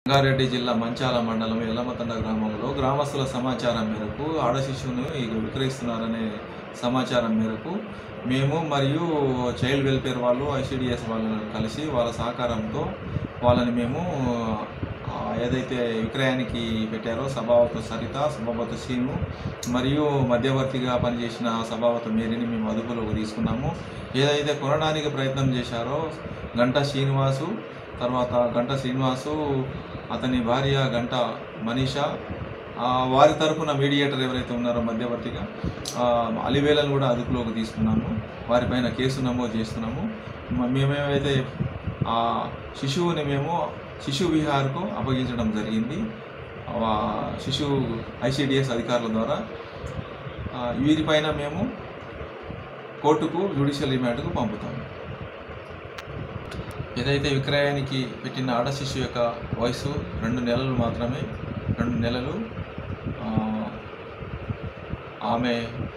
రంగారెడ్డి జిల్లా మంచాల మండలం ఎల్లమతండ గ్రామంలో గ్రామస్తుల సమాచారం మేరకు ఆడ శిశువును ఇక విక్రయిస్తున్నారనే సమాచారం మేరకు మేము మరియు చైల్డ్ వెల్ఫేర్ వాళ్ళు ఐసిడిఎస్ వాళ్ళని కలిసి వాళ్ళ సహకారంతో వాళ్ళని మేము ఆ, ఏదైతే విక్రయానికి పెట్టారో సభావత సరిత సభావత శ్రీను మరియు మధ్యవర్తిగా పనిచేసిన సభావత మేరీని మేము అదుపులోకి తీసుకున్నాము ఏదైతే కొనడానికి ప్రయత్నం చేశారో గంట శ్రీనివాసు తర్వాత గంట శ్రీనివాసు అతని భార్య గంట మనీషా ఆ, వారి తరఫున మీడియేటర్ ఎవరైతే ఉన్నారో మధ్యవర్తిగా ఆ, అలివేలను కూడా అదుపులోకి తీసుకున్నాము వారిపైన కేసు నమోదు చేస్తున్నాము మ- మేమేమైతే ఆ శిశువుని మేము శిశు విహార్కు అప్పగించడం జరిగింది ఆ శిశు ఐసిడిఎస్ అధికారుల ద్వారా ఆ, వీరిపైన మేము కోర్టుకు జ్యుడిషియల్ రిమాండ్కు పంపుతాము ఏదైతే విక్రయానికి పెట్టిన ఆడ శిశువు యొక్క వయసు రెండు నెలలు మాత్రమే రెండు నెలలు ఆ, ఆమె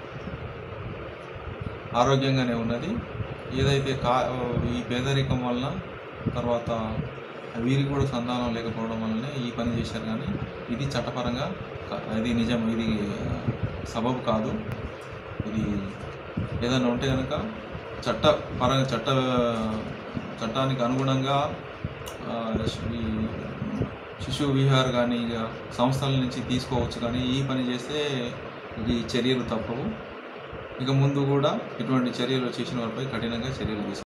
ఆరోగ్యంగానే ఉన్నది ఏదైతే కా ఈ పేదరికం వలన తర్వాత వీరికి కూడా సంతానం లేకపోవడం వల్లనే ఈ పని చేశారు కానీ ఇది చట్టపరంగా క- ఇది నిజం ఇది సబబు కాదు ఇది ఏదైనా ఉంటే కనుక చట్ట పరంగా చట్ట చట్టానికి అనుగుణంగా ఆ, ఈ శిశు విహార్ కానీ ఇక సంస్థల నుంచి తీసుకోవచ్చు కానీ ఈ పని చేస్తే ఈ చర్యలు తప్పవు ఇక ముందు కూడా ఇటువంటి చర్యలు చేసిన వారిపై కఠినంగా చర్యలు తీసుకుంటాం